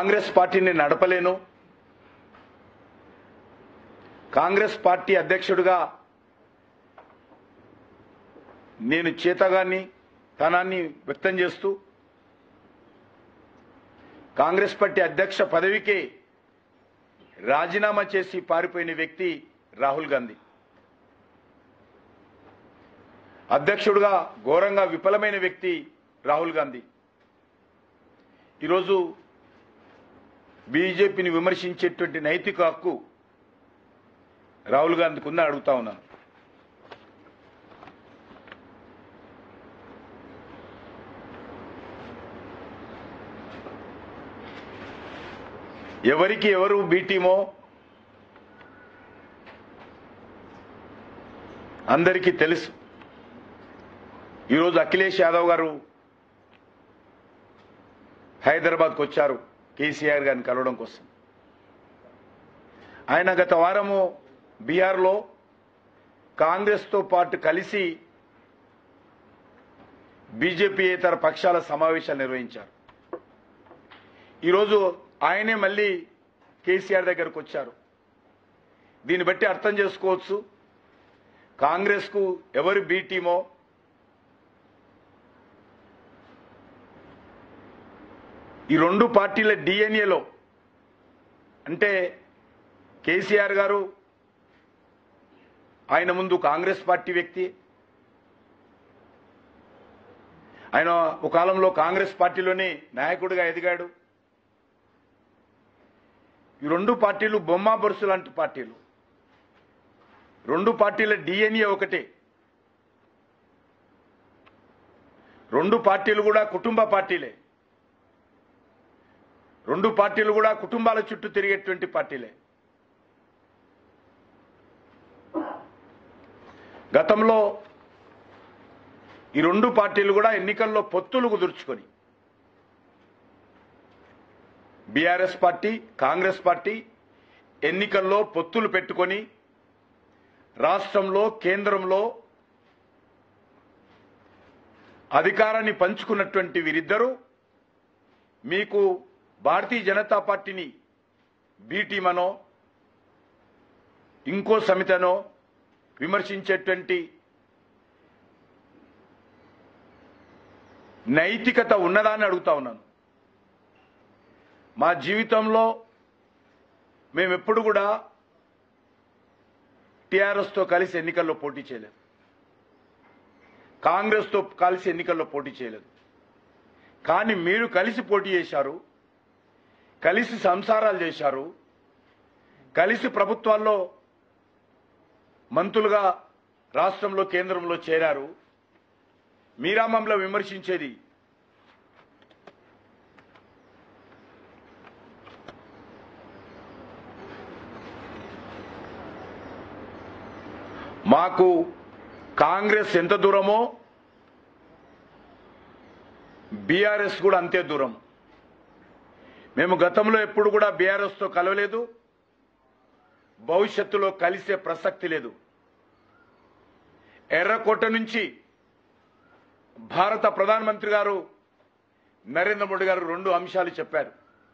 కాంగ్రెస్ పార్టీని నడపలేను కాంగ్రెస్ పార్టీ అధ్యక్షుడిగా నేను చేతగాన్ని తనాన్ని వ్యక్తం చేస్తూ కాంగ్రెస్ పార్టీ అధ్యక్ష పదవికి రాజీనామా చేసి పారిపోయిన వ్యక్తి రాహుల్ గాంధీ అధ్యక్షుడిగా ఘోరంగా విఫలమైన వ్యక్తి రాహుల్ గాంధీ ఈరోజు బీజేపీని విమర్శించేటువంటి నైతిక హక్కు రాహుల్ గాంధీకి ఉందని అడుగుతా ఉన్నాను ఎవరికి ఎవరు బీటీమో అందరికీ తెలుసు ఈరోజు అఖిలేష్ యాదవ్ గారు హైదరాబాద్కు వచ్చారు కేసీఆర్ గారిని కలవడం కోసం ఆయన గత వారము బీహార్లో కాంగ్రెస్తో పాటు కలిసి బీజేపీయేతర పక్షాల సమావేశాలు నిర్వహించారు ఈరోజు ఆయనే మళ్ళీ కేసీఆర్ దగ్గరకు వచ్చారు దీన్ని బట్టి అర్థం చేసుకోవచ్చు కాంగ్రెస్కు ఎవరు బీ టీమో ఈ రెండు పార్టీల డిఎన్ఏలో అంటే కేసీఆర్ గారు ఆయన ముందు కాంగ్రెస్ పార్టీ వ్యక్తి ఆయన ఒక కాలంలో కాంగ్రెస్ పార్టీలోనే నాయకుడిగా ఎదిగాడు ఈ రెండు పార్టీలు బొమ్మ బొరుసు లాంటి పార్టీలు రెండు పార్టీల డిఎన్ఏ ఒకటే రెండు పార్టీలు కూడా కుటుంబ పార్టీలే రెండు పార్టీలు కూడా కుటుంబాల చుట్టూ తిరిగేటువంటి పార్టీలే గతంలో ఈ రెండు పార్టీలు కూడా ఎన్నికల్లో పొత్తులు కుదుర్చుకొని బీఆర్ఎస్ పార్టీ కాంగ్రెస్ పార్టీ ఎన్నికల్లో పొత్తులు పెట్టుకొని రాష్ట్రంలో కేంద్రంలో అధికారాన్ని పంచుకున్నటువంటి వీరిద్దరూ మీకు భారతీయ జనతా పార్టీని బీటీమనో ఇంకో సమితనో విమర్శించేటువంటి నైతికత ఉన్నదా అని అడుగుతా ఉన్నాను మా జీవితంలో మేము ఎప్పుడు కూడా టీఆర్ఎస్తో కలిసి ఎన్నికల్లో పోటీ చేయలేదు కాంగ్రెస్తో కలిసి ఎన్నికల్లో పోటీ చేయలేదు కానీ మీరు కలిసి పోటీ చేశారు కలిసి సంసారాలు చేశారు కలిసి ప్రభుత్వాల్లో మంత్రులుగా రాష్ట్రంలో కేంద్రంలో చేరారు మీరా మమ్మల్ని విమర్శించేది మాకు కాంగ్రెస్ ఎంత దూరమో బీఆర్ఎస్ కూడా అంతే దూరం మేము గతంలో ఎప్పుడు కూడా బీఆర్ఎస్తో కలవలేదు భవిష్యత్తులో కలిసే ప్రసక్తి లేదు ఎర్రకోట నుంచి భారత ప్రధానమంత్రి గారు నరేంద్ర మోడీ గారు రెండు అంశాలు చెప్పారు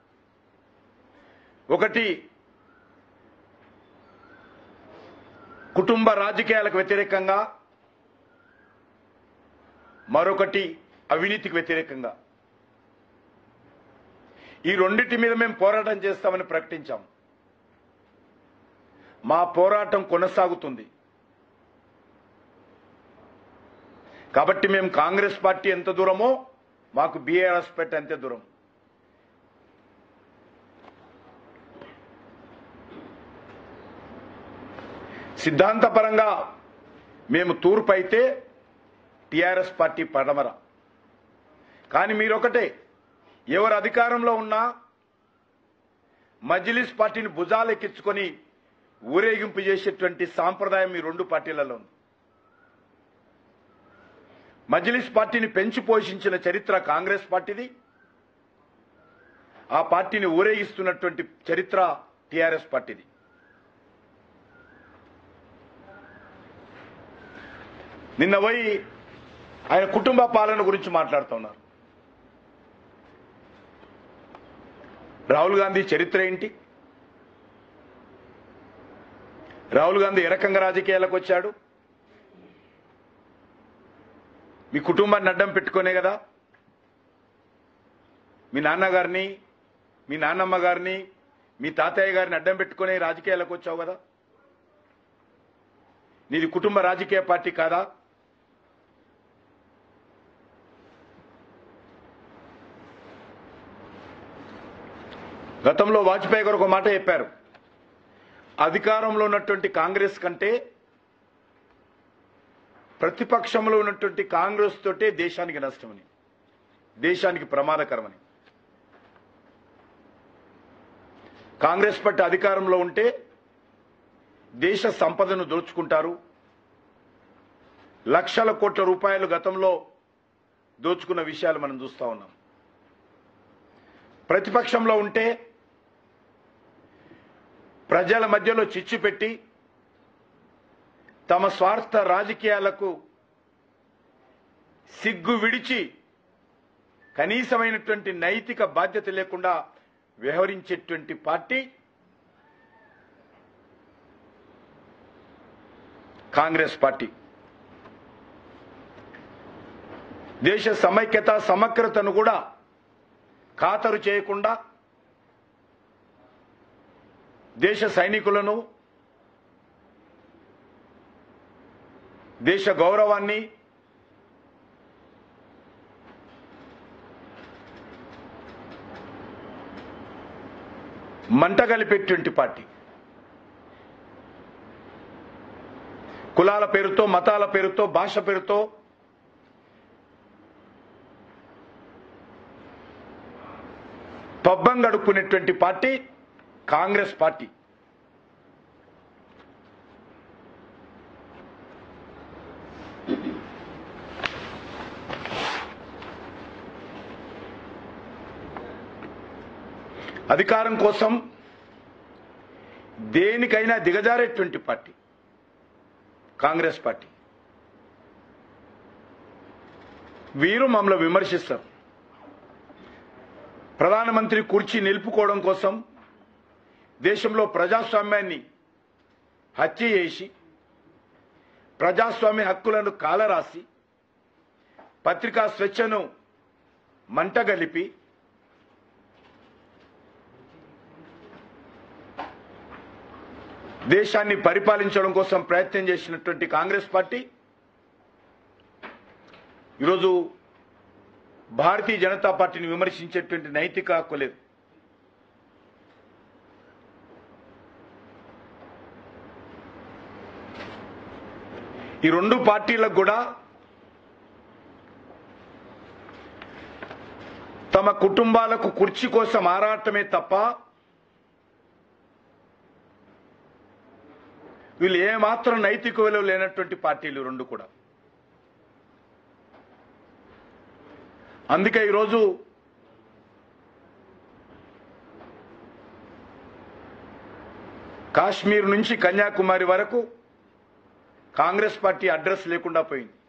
ఒకటి కుటుంబ రాజకీయాలకు వ్యతిరేకంగా మరొకటి అవినీతికి వ్యతిరేకంగా ఈ రెండింటి మీద మేము పోరాటం చేస్తామని ప్రకటించాం మా పోరాటం కొనసాగుతుంది కాబట్టి మేము కాంగ్రెస్ పార్టీ ఎంత దూరమో మాకు బీఆర్ఎస్ పార్టీ అంతే దూరం సిద్ధాంతపరంగా మేము తూర్పు అయితే టిఆర్ఎస్ పార్టీ పడమర కానీ మీరొకటే ఎవరు అధికారంలో ఉన్నా మజ్లిస్ పార్టీని భుజాలెక్కించుకొని ఊరేగింపు చేసేటువంటి సాంప్రదాయం మీ రెండు పార్టీలలో ఉంది మజ్లిస్ పార్టీని పెంచి పోషించిన చరిత్ర కాంగ్రెస్ పార్టీది ఆ పార్టీని ఊరేగిస్తున్నటువంటి చరిత్ర టిఆర్ఎస్ పార్టీది నిన్న పోయి ఆయన కుటుంబ పాలన గురించి మాట్లాడుతున్నారు రాహుల్ గాంధీ చరిత్ర ఏంటి రాహుల్ గాంధీ ఏ రకంగా రాజకీయాలకు వచ్చాడు మీ కుటుంబాన్ని అడ్డం పెట్టుకునే కదా మీ నాన్నగారిని మీ నాన్నమ్మ గారిని మీ తాతయ్య గారిని అడ్డం పెట్టుకునే రాజకీయాలకు వచ్చావు కదా నీది కుటుంబ రాజకీయ పార్టీ కాదా గతంలో వాజ్పేయి గారు ఒక మాట చెప్పారు అధికారంలో ఉన్నటువంటి కాంగ్రెస్ కంటే ప్రతిపక్షంలో ఉన్నటువంటి కాంగ్రెస్ తోటే దేశానికి నష్టమని దేశానికి ప్రమాదకరమని కాంగ్రెస్ పార్టీ అధికారంలో ఉంటే దేశ సంపదను దోచుకుంటారు లక్షల కోట్ల రూపాయలు గతంలో దోచుకున్న విషయాలు మనం చూస్తా ఉన్నాం ప్రతిపక్షంలో ఉంటే ప్రజల మధ్యలో చిచ్చు పెట్టి తమ స్వార్థ రాజకీయాలకు సిగ్గు విడిచి కనీసమైనటువంటి నైతిక బాధ్యత లేకుండా వ్యవహరించేటువంటి పార్టీ కాంగ్రెస్ పార్టీ దేశ సమైక్యత సమగ్రతను కూడా ఖాతరు చేయకుండా దేశ సైనికులను దేశ గౌరవాన్ని మంటగలిపేటువంటి పార్టీ కులాల పేరుతో మతాల పేరుతో భాష పేరుతో పబ్బం గడుపుకునేటువంటి పార్టీ కాంగ్రెస్ పార్టీ అధికారం కోసం దేనికైనా దిగజారేటువంటి పార్టీ కాంగ్రెస్ పార్టీ వీరు మమ్మల్ని విమర్శిస్తారు ప్రధానమంత్రి కుర్చీ నిలుపుకోవడం కోసం దేశంలో ప్రజాస్వామ్యాన్ని హత్య చేసి ప్రజాస్వామ్య హక్కులను కాలరాసి పత్రికా స్వేచ్ఛను మంటగలిపి దేశాన్ని పరిపాలించడం కోసం ప్రయత్నం చేసినటువంటి కాంగ్రెస్ పార్టీ ఈరోజు భారతీయ జనతా పార్టీని విమర్శించేటువంటి నైతిక హక్కు లేదు ఈ రెండు పార్టీలకు కూడా తమ కుటుంబాలకు కుర్చీ కోసం ఆరాటమే తప్ప వీళ్ళు ఏమాత్రం నైతిక విలువ లేనటువంటి పార్టీలు ఈ రెండు కూడా అందుకే ఈరోజు కాశ్మీర్ నుంచి కన్యాకుమారి వరకు కాంగ్రెస్ పార్టీ అడ్రస్ లేకుండా పోయింది